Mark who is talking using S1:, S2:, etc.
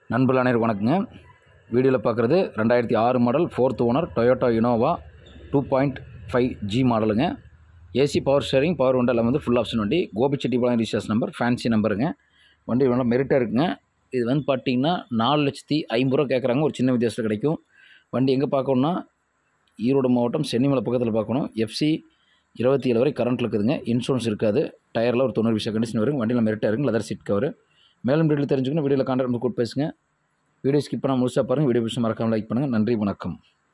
S1: நண்பர்கள் அனைவருக்கும் வணக்கங்க வீடியோவில் பார்க்குறது ரெண்டாயிரத்தி ஆறு model fourth owner Toyota Innova two point five G மாடலுங்க ஏசி பவர் ஸ்டேரிங் பவர் விண்டோவில் வந்து ஃபுல் ஆப்ஷன் வண்டி கோபிச்செட்டிப்பாளையம் ரிசார்ஜ் நம்பர் ஃபேன்சி நம்பருங்க வண்டி நல்லா மெரிட்டாக இருக்குங்க இது வந்து பார்த்தீங்கன்னா நாலு லட்சத்தி ஐம்பது ரூபா கேட்குறாங்க ஒரு சின்ன வித்தியாசத்தில் கிடைக்கும் வண்டி எங்கே பார்க்கணுன்னா ஈரோடு மாவட்டம் சென்னிமலை பக்கத்தில் பார்க்கணும் எஃப்சி இருபத்தி ஏழு வரை கரண்ட் இருக்குதுங்க இன்சூரன்ஸ் இருக்காது டயரில் ஒரு தொண்ணூறு விஷயம் கண்டிஷன் வரும் வண்டியில் மெரிட்டாக இருக்குங்க லெதர் சீட் கவர் மேலும் டீட்டெயில் தெரிஞ்சுக்கணும் வீடியோவில் கான்டாக்ட் கூட்டு பேசுங்க வீடியோ ஸ்கிப் பண்ணால் முழுசாக பாருங்கள் வீடியோ பிடிச்சி மறக்காமல் லைக் பண்ணுங்கள் நன்றி வணக்கம்